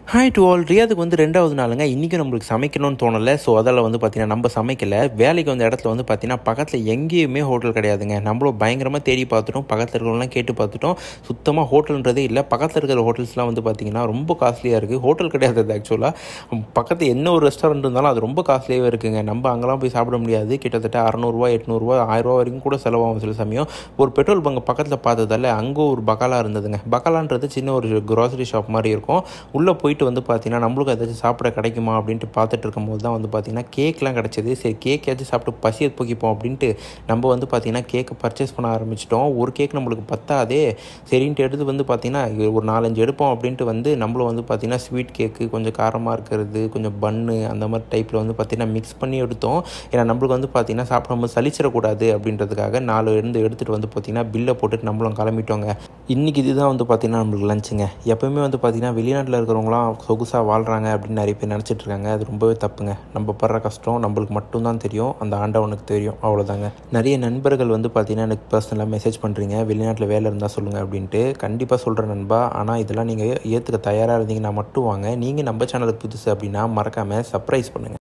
hi to all ரியாதுக்கு வந்து ரெண்டாவது நாளுங்க இன்றைக்கி நம்மளுக்கு சமைக்கணும்னு தோணலை ஸோ அதில் வந்து பார்த்தீங்கன்னா நம்ம சமைக்கல வேலைக்கு வந்த இடத்துல வந்து பார்த்தீங்கன்னா பக்கத்தில் எங்கேயுமே ஹோட்டல் கிடையாதுங்க நம்மளும் பயங்கரமாக தேடி பார்த்துட்டோம் பக்கத்தில் இருக்கிறவங்களாம் கேட்டு பார்த்துட்டோம் சுத்தமாக ஹோட்டல்ன்றதே இல்லை பக்கத்தில் இருக்கிற ஹோட்டல்ஸ்லாம் வந்து பார்த்தீங்கன்னா ரொம்ப காஸ்ட்லியாக இருக்குது ஹோட்டல் கிடையாது அது ஆக்சுவலாக பக்கத்தில் என்ன ஒரு ரெஸ்டாரண்ட் இருந்தாலும் அது ரொம்ப காஸ்ட்லியாகவே இருக்குங்க நம்ம அங்கெல்லாம் போய் சாப்பிட முடியாது கிட்டத்தட்ட அறநூறுவா எட்நூறுவா ஆயிரரூவா வரைக்கும் கூட செலவாகும் சில சமயம் ஒரு பெட்ரோல் பங்க் பக்கத்தில் பார்த்ததால அங்கே ஒரு பக்காலா இருந்ததுங்க பக்காலான்றது சின்ன ஒரு க்ராசரி ஷாப் மாதிரி இருக்கும் உள்ளே போயிட்டு வந்து பார்த்தீங்கன்னா நம்மளுக்கு ஏதாச்சும் சாப்பிட கிடைக்குமா அப்படின்ட்டு பார்த்துட்டு இருக்கும்போது தான் வந்து பார்த்தீங்கன்னா கேக்லாம் கிடச்சிது சரி கேக்கையாச்சும் சாப்பிட்டு பசியை போக்கிப்போம் அப்படின்ட்டு நம்ம வந்து பார்த்தீங்கன்னா கேக்கை பர்ச்சேஸ் பண்ண ஆரம்பிச்சிட்டோம் ஒரு கேக் நம்மளுக்கு பத்தாதே சரின்ட்டு எடுத்து வந்து பார்த்தீங்கன்னா இது ஒரு நாலஞ்சு எடுப்போம் அப்படின்ட்டு வந்து நம்மளும் வந்து பார்த்தீங்கன்னா ஸ்வீட் கேக்கு கொஞ்சம் காரமாக இருக்கிறது கொஞ்சம் பன்னு அந்த மாதிரி டைப்பில் வந்து பார்த்தீங்கன்னா மிக்ஸ் பண்ணி எடுத்தோம் ஏன்னா நம்மளுக்கு வந்து பார்த்தீங்கன்னா சாப்பிடும்போது சலிச்சிடக்கூடாது அப்படின்றதுக்காக நாலு இருந்து எடுத்துகிட்டு வந்து பார்த்தீங்கன்னா பில்லை போட்டுட்டு நம்மளும் கிளம்பிட்டோங்க இன்றைக்கி இதுதான் வந்து பார்த்தீங்கன்னா நம்மளுக்கு லஞ்சுங்க எப்போயுமே வந்து பார்த்தீங்கன்னா வெளிநாட்டில் இருக்கிறவங்களாம் சொகுசாக வாழ்கிறாங்க அப்படின்னு நிறைய பேர் நினச்சிட்டு இருக்காங்க அது ரொம்பவே தப்புங்க நம்ம படுற கஷ்டம் நம்மளுக்கு மட்டும்தான் தெரியும் அந்த ஆண்டவனுக்கு தெரியும் அவ்வளோதாங்க நிறைய நண்பர்கள் வந்து பார்த்தீங்கன்னா எனக்கு பர்சனலாக மெசேஜ் பண்ணுறீங்க வெளிநாட்டில் வேலை இருந்தால் சொல்லுங்கள் அப்படின்ட்டு கண்டிப்பாக சொல்கிறேன் நண்பா ஆனால் இதெல்லாம் நீங்கள் ஏற்றுக்க தயாராக இருந்தீங்கன்னா மட்டும் வாங்க நீங்கள் நம்ம சேனலுக்கு புதுசு அப்படின்னா மறக்காமல் சர்ப்ரைஸ் பண்ணுங்கள்